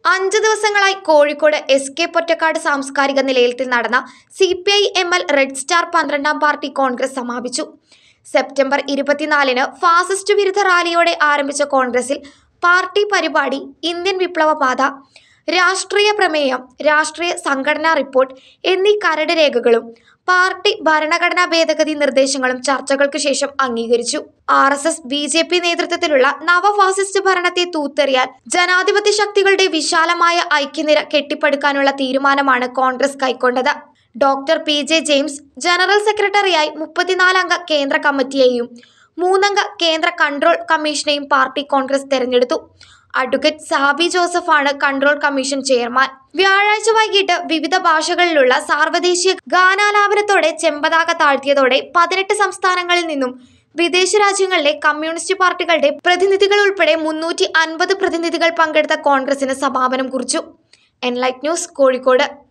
അഞ്ച് ദിവസങ്ങളായി Kozhikode S K Pottekkatt സാംസ്കാരിക നിലയത്തിൽ നടന്ന C P I M L red star പന്ത്രണ്ടാം പാർട്ടി കോൺഗ്രസ് സമാപിച്ചു സെപ്റ്റംബർ ഇരുപത്തിനാലിന് ഫാസിസ്റ്റ് വിരുദ്ധ റാലിയോടെ ആരംഭിച്ച കോൺഗ്രസിൽ പാർട്ടി പരിപാടി ഇന്ത്യൻ വിപ്ലവ പാത രാഷ്ട്രീയ പ്രമേയം രാഷ്ട്രീയ സംഘടനാ റിപ്പോർട്ട് എന്നീ കരട് രേഖകളും പാർട്ടി ഭരണഘടനാ ഭേദഗതി നിർദ്ദേശങ്ങളും ചർച്ചകൾക്ക് ശേഷം അംഗീകരിച്ചു R S S B J P നേതൃത്വത്തിലുള്ള നവഫാസിസ്റ്റ് ഭരണത്തെ തൂത്തെറിയാൻ ജനാധിപത്യ ശക്തികളുടെ വിശാലമായ ഐക്യനിര കെട്ടിപ്പടുക്കാനുള്ള തീരുമാനമാണ് കോൺഗ്രസ് കൈക്കൊണ്ടത് doctor P J James general സെക്രട്ടറിയായി മുപ്പത്തിനാലംഗ കേന്ദ്ര കമ്മിറ്റിയെയും മൂന്നംഗ കേന്ദ്ര കൺട്രോൾ കമ്മീഷനെയും പാർട്ടി കോൺഗ്രസ് തെരഞ്ഞെടുത്തു അഡ്വക്കേറ്റ് സാബി ജോസഫാണ് കൺട്രോൾ കമ്മീഷൻ ചെയർമാൻ വ്യാഴാഴ്ച വൈകിട്ട് വിവിധ ഭാഷകളിലുള്ള സാർവദേശീയ ഗാനാലാപനത്തോടെ ചെമ്പതാക താഴ്ത്തിയതോടെ പതിനെട്ട് സംസ്ഥാനങ്ങളിൽ നിന്നും വിദേശ രാജ്യങ്ങളിലെ കമ്മ്യൂണിസ്റ്റ് പാർട്ടികളുടെ പ്രതിനിധികൾ ഉൾപ്പെടെ മുന്നൂറ്റി അൻപത് പ്രതിനിധികൾ പങ്കെടുത്ത കോൺഗ്രസിന് സമാപനം കുറിച്ചു എൻലൈറ്റ് ന്യൂസ് കോഴിക്കോട്